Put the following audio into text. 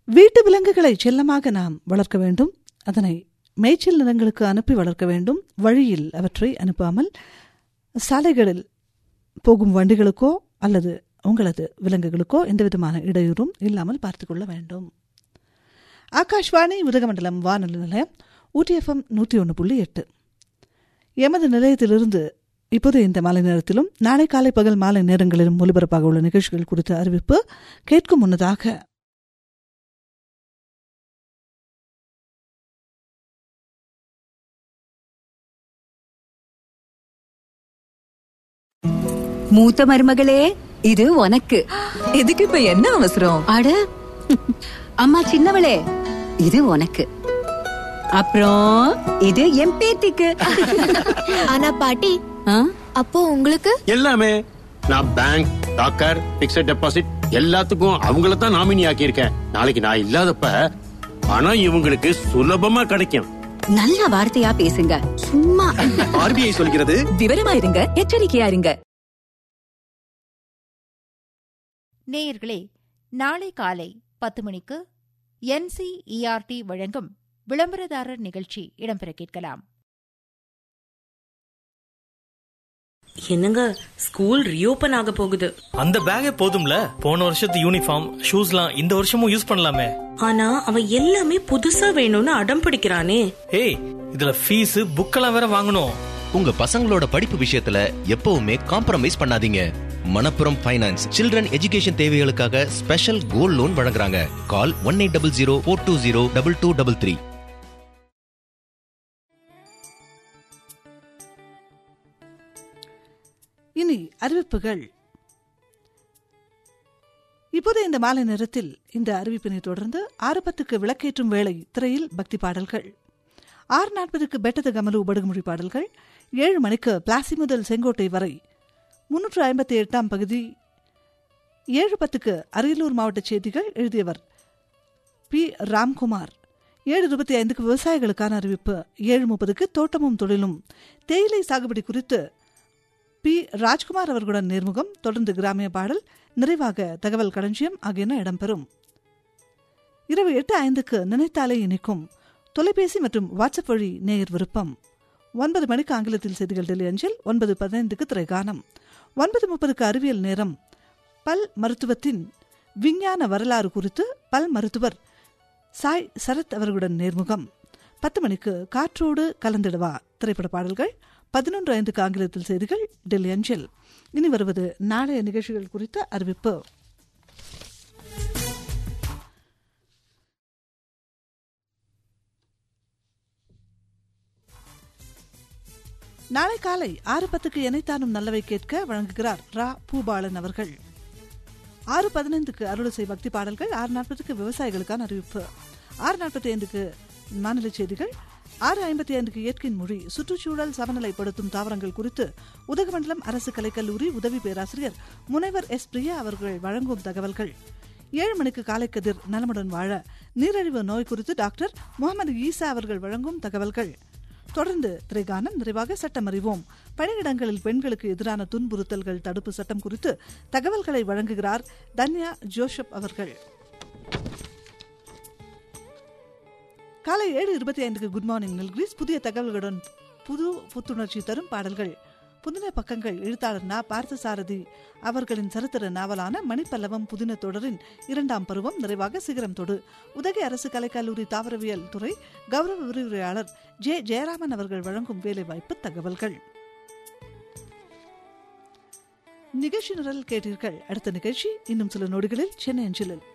வீட்டு விலங்குகளை செல்லமாக நாம் வளர்க்க வேண்டும் அதனை மேய்ச்சல் நிலங்களுக்கு அனுப்பி வளர்க்க வேண்டும் வழியில் அவற்றை அனுப்பாமல் சாலைகளில் போகும் வண்டிகளுக்கோ அல்லது உங்களது விலங்குகளுக்கோ எந்தவிதமான இடையூறும் இல்லாமல் பார்த்துக் கொள்ள வேண்டும் ஆகாஷ்வாணி உதகமண்டலம் வானொலி நிலையம் ஊட்டிஎஃப்எம் நூற்றி ஒன்று புள்ளி எட்டு எமது நிலையத்திலிருந்து இப்போது இந்த மாலை நேரத்திலும் நாளை காலை பகல் மாலை நேரங்களிலும் ஒலிபரப்பாக உள்ள நிகழ்ச்சிகள் குறித்த அறிவிப்பு கேட்கும் முன்னதாக மூத்த மருமகளே இது உனக்கு எதுக்கு இப்ப என்ன அவசரம் அட அம்மா சின்னவளே இது உனக்கு அப்புறம் இது என் பேத்திக்கு ஆனா பாட்டி ஆ? அப்போ உங்களுக்கு எல்லாமே நான் பேங்க் டாக்கர் பிக்ஸட் டெபாசிட் எல்லாத்துக்கும் அவங்கள தான் நாமினி ஆக்கியிருக்கேன் நாளைக்கு நான் இல்லாதப்ப பணம் இவங்களுக்கு சுலபமா கிடைக்கும் நல்ல வார்த்தையா பேசுங்க சும்மா ஆர்பிஐ சொல்கிறது விவரமா இருங்க எச்சரிக்கையா இருங்க நேயர்களே நாளை காலை பத்து மணிக்கு என்சிஇஆர்டி வழங்கும் விளம்பரதாரர் நிகழ்ச்சி இடம்பெற கேட்கலாம் என்னங்க ஸ்கூல் ரீஓபன் ஆக போகுது அந்த பேக்கே போதும்ல போன வருஷத்து யூனிஃபார்ம் ஷூஸ்லாம் இந்த வருஷமும் யூஸ் பண்ணலாமே ஆனா அவன் எல்லாமே புதுசா வேணும்னு அடம் பிடிக்கிறானே ஏய் இதுல ஃபீஸ் புக்கெல்லாம் வேற வாங்கணும் உங்க பசங்களோட படிப்பு விஷயத்துல எப்பவுமே காம்ப்ரமைஸ் பண்ணாதீங்க மணப்புரம் ஃபைனான்ஸ் சில்ட்ரன் எஜுகேஷன் தேவைகளுக்காக ஸ்பெஷல் கோல்ட் லோன் வழங்குறாங்க call one eight double zero four two zero double two double three இனி அறிவிப்புகள் இப்போது இந்த மாலை நேரத்தில் இந்த அறிவிப்பினை தொடர்ந்து ஆறு பத்துக்கு விளக்கேற்றும் வேளை திரையில் பக்தி பாடல்கள் ஆறு நாற்பதுக்கு பெட்டது கமலு படுகுமொழி பாடல்கள் ஏழு மணிக்கு பிளாசி முதல் செங்கோட்டை வரை முன்னூற்று ஐம்பத்தி எட்டாம் பகுதி ஏழு பத்துக்கு அரியலூர் மாவட்ட செய்திகள் எழுதியவர் பி ராம்குமார் ஏழு இருபத்தி ஐந்துக்கு விவசாயிகளுக்கான அறிவிப்பு ஏழு முப்பதுக்கு தோட்டமும் தொழிலும் தேயிலை சாகுபடி குறித்து பி ராஜ்குமார் அவர்களுடன் நேர்முகம் தொடர்ந்து கிராமிய பாடல் நிறைவாக தகவல் களஞ்சியம் ஆகியன இடம்பெறும் இரவு எட்டு ஐந்துக்கு நினைத்தாலே இனிக்கும் தொலைபேசி மற்றும் வாட்ஸ்அப் வழி நேயர் விருப்பம் ஒன்பது மணிக்கு ஆங்கிலத்தில் செய்திகள் டெல்லி அஞ்சல் ஒன்பது பதினைந்துக்கு திரைகானம் ஒன்பது முப்பதுக்கு அறிவியல் நேரம் பல் மருத்துவத்தின் விஞ்ஞான வரலாறு குறித்து பல் மருத்துவர் சாய் சரத் அவர்களுடன் நேர்முகம் பத்து மணிக்கு காற்றோடு கலந்திடவா திரைப்பட பாடல்கள் பதினொன்று ஐந்துக்கு ஆங்கிலத்தில் செய்திகள் டெல்லி அஞ்சல் இனி வருவது நாளைய நிகழ்ச்சிகள் குறித்த அறிவிப்பு நாளை காலை ஆறு பத்துக்கு எனைத்தானும் நல்லவை கேட்க வழங்குகிறார் ரா பூபாலன் அவர்கள் ஆறு பதினைந்துக்கு அருளசை பக்தி பாடல்கள் ஆறு நாற்பதுக்கு விவசாயிகளுக்கான அறிவிப்பு ஆறு நாற்பத்தி ஐந்துக்கு மாநில செய்திகள் ஆறு ஐம்பத்தி ஐந்துக்கு இயற்கையின் மொழி சுற்றுச்சூழல் சமநிலைப்படுத்தும் தாவரங்கள் குறித்து உதகமண்டலம் அரசு கலைக்கல்லூரி உதவி பேராசிரியர் முனைவர் எஸ் பிரியா அவர்கள் வழங்கும் தகவல்கள் ஏழு மணிக்கு காலை கதிர் நலமுடன் வாழ நீரிழிவு நோய் குறித்து டாக்டர் முகமது ஈசா அவர்கள் வழங்கும் தகவல்கள் தொடர்ந்து திரைகானம் நிறைவாக சட்டம் அறிவோம் பணியிடங்களில் பெண்களுக்கு எதிரான துன்புறுத்தல்கள் தடுப்பு சட்டம் குறித்து தகவல்களை வழங்குகிறார் தன்யா ஜோஷப் அவர்கள் காலை ஏழு இருபத்தி ஐந்துக்கு குட் மார்னிங் நில்கிரிஸ் புதிய தகவல்களுடன் புது புத்துணர்ச்சி தரும் பாடல்கள் புதின பக்கங்கள் எழுத்தாளர் நா பார்த்தசாரதி அவர்களின் சரித்திர நாவலான மணிப்பல்லவம் புதின தொடரின் இரண்டாம் பருவம் நிறைவாக சிகரம் தொடு உதகை அரசு கலைக்கல்லூரி தாவரவியல் துறை கௌரவ விரிவுரையாளர் ஜே ஜெயராமன் அவர்கள் வழங்கும் வேலைவாய்ப்பு தகவல்கள் நிகழ்ச்சி நிரல் கேட்டீர்கள் அடுத்த நிகழ்ச்சி இன்னும் சில நொடிகளில் சென்னை அஞ்சலில்